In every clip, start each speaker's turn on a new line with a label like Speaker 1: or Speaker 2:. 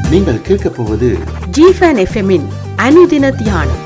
Speaker 1: நீங்கள் கேட்கப் போவது
Speaker 2: ஜிஃபன் எஃப்எம்மின் அனுதின தியானம்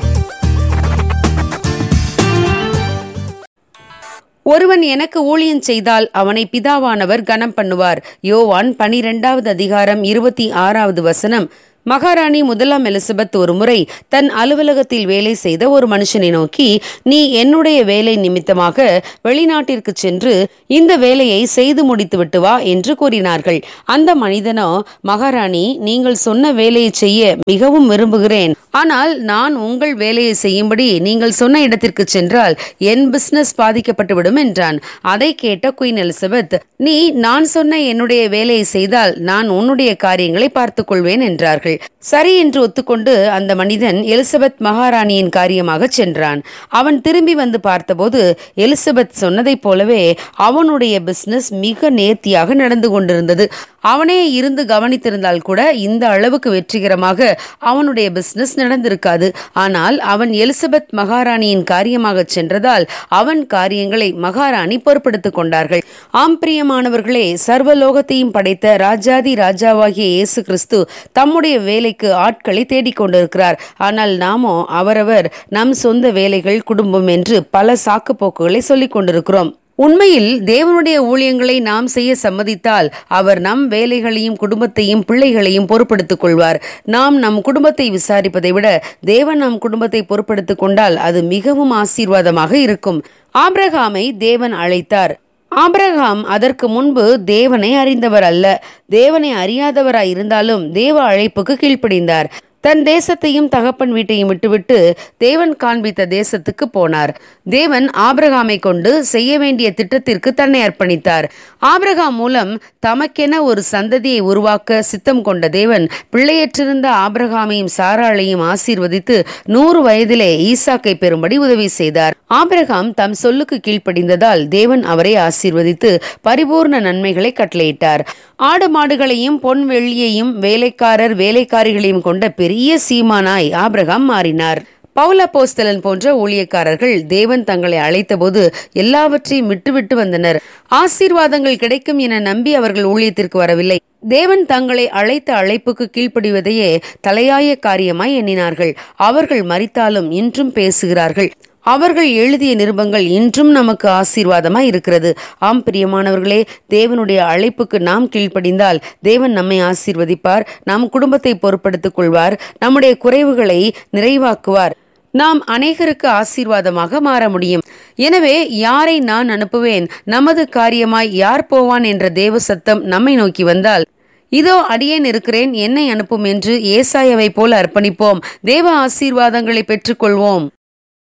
Speaker 3: ஒருவன் எனக்கு ஊழியம் செய்தால் அவனை பிதாவானவர் கனம் பண்ணுவார் யோவான் பனிரெண்டாவது அதிகாரம் இருபத்தி ஆறாவது வசனம் மகாராணி முதலாம் எலிசபெத் ஒரு முறை தன் அலுவலகத்தில் வேலை செய்த ஒரு மனுஷனை நோக்கி நீ என்னுடைய வேலை நிமித்தமாக வெளிநாட்டிற்கு சென்று இந்த வேலையை செய்து முடித்து விட்டு வா என்று கூறினார்கள் அந்த மனிதனோ மகாராணி நீங்கள் சொன்ன வேலையை செய்ய மிகவும் விரும்புகிறேன் ஆனால் நான் உங்கள் வேலையை செய்யும்படி நீங்கள் சொன்ன இடத்திற்கு சென்றால் என் பிசினஸ் பாதிக்கப்பட்டுவிடும் என்றான் அதை கேட்ட குயின் எலிசபெத் நீ நான் சொன்ன என்னுடைய வேலையை செய்தால் நான் உன்னுடைய காரியங்களை பார்த்துக் கொள்வேன் என்றார்கள் சரி என்று ஒத்துக்கொண்டு அந்த மனிதன் எலிசபெத் மகாராணியின் காரியமாக சென்றான் அவன் திரும்பி வந்து பார்த்தபோது எலிசபெத் சொன்னதைப் போலவே அவனுடைய பிசினஸ் மிக நேர்த்தியாக நடந்து கொண்டிருந்தது அவனே இருந்து கவனித்திருந்தால் கூட இந்த அளவுக்கு வெற்றிகரமாக அவனுடைய பிசினஸ் நடந்திருக்காது ஆனால் அவன் எலிசபெத் மகாராணியின் காரியமாக சென்றதால் அவன் காரியங்களை மகாராணி பொறுப்பெடுத்துக் கொண்டார்கள் ஆம் பிரியமானவர்களே சர்வலோகத்தையும் படைத்த ராஜாதி ராஜாவாகிய இயேசு கிறிஸ்து தம்முடைய வேலைக்கு ஆட்களை தேடிக் கொண்டிருக்கிறார் ஆனால் நாமோ அவரவர் நம் சொந்த வேலைகள் குடும்பம் என்று பல சாக்கு போக்குகளை சொல்லிக் கொண்டிருக்கிறோம் உண்மையில் தேவனுடைய ஊழியங்களை நாம் செய்ய சம்மதித்தால் அவர் நம் வேலைகளையும் குடும்பத்தையும் பிள்ளைகளையும் பொறுப்படுத்திக் கொள்வார் நாம் நம் குடும்பத்தை விசாரிப்பதை விட தேவன் நம் குடும்பத்தை பொறுப்படுத்திக் கொண்டால் அது மிகவும் ஆசீர்வாதமாக இருக்கும் ஆபிரகாமை தேவன் அழைத்தார் ஆபிரகாம் அதற்கு முன்பு தேவனை அறிந்தவர் அல்ல தேவனை அறியாதவராய் இருந்தாலும் தேவ அழைப்புக்கு கீழ்ப்படிந்தார் தன் தேசத்தையும் தகப்பன் வீட்டையும் விட்டுவிட்டு தேவன் காண்பித்த தேசத்துக்கு போனார் தேவன் ஆபிரகாமை கொண்டு செய்ய வேண்டிய திட்டத்திற்கு தன்னை அர்ப்பணித்தார் ஆபிரகாம் மூலம் தமக்கென ஒரு சந்ததியை உருவாக்க சித்தம் கொண்ட தேவன் பிள்ளையற்றிருந்த ஆபிரகாமையும் சாராளையும் ஆசீர்வதித்து நூறு வயதிலே ஈசாக்கை பெறும்படி உதவி செய்தார் ஆபிரகாம் தம் சொல்லுக்கு கீழ்ப்படிந்ததால் தேவன் அவரை ஆசீர்வதித்து பரிபூர்ண நன்மைகளை கட்டளையிட்டார் ஆடு மாடுகளையும் பொன் வெள்ளியையும் வேலைக்காரர் வேலைக்காரிகளையும் கொண்ட பெரிய சீமானாய் ஆபிரகாம் மாறினார் பவுலப்போஸ்தலன் போன்ற ஊழியக்காரர்கள் தேவன் தங்களை அழைத்தபோது எல்லாவற்றையும் விட்டுவிட்டு வந்தனர் ஆசீர்வாதங்கள் கிடைக்கும் என நம்பி அவர்கள் ஊழியத்திற்கு வரவில்லை தேவன் தங்களை அழைத்த அழைப்புக்கு கீழ்ப்படிவதையே தலையாய காரியமாய் எண்ணினார்கள் அவர்கள் மறித்தாலும் இன்றும் பேசுகிறார்கள் அவர்கள் எழுதிய நிருபங்கள் இன்றும் நமக்கு ஆசீர்வாதமாய் இருக்கிறது ஆம் பிரியமானவர்களே தேவனுடைய அழைப்புக்கு நாம் கீழ்ப்படிந்தால் தேவன் நம்மை ஆசீர்வதிப்பார் நம் குடும்பத்தை பொறுப்படுத்திக் கொள்வார் நம்முடைய குறைவுகளை நிறைவாக்குவார் நாம் அநேகருக்கு ஆசீர்வாதமாக மாற முடியும் எனவே யாரை நான் அனுப்புவேன் நமது காரியமாய் யார் போவான் என்ற தேவ சத்தம் நம்மை நோக்கி வந்தால் இதோ அடியேன் இருக்கிறேன் என்னை அனுப்பும் என்று ஏசாயவை போல அர்ப்பணிப்போம் தேவ ஆசீர்வாதங்களை பெற்றுக்கொள்வோம்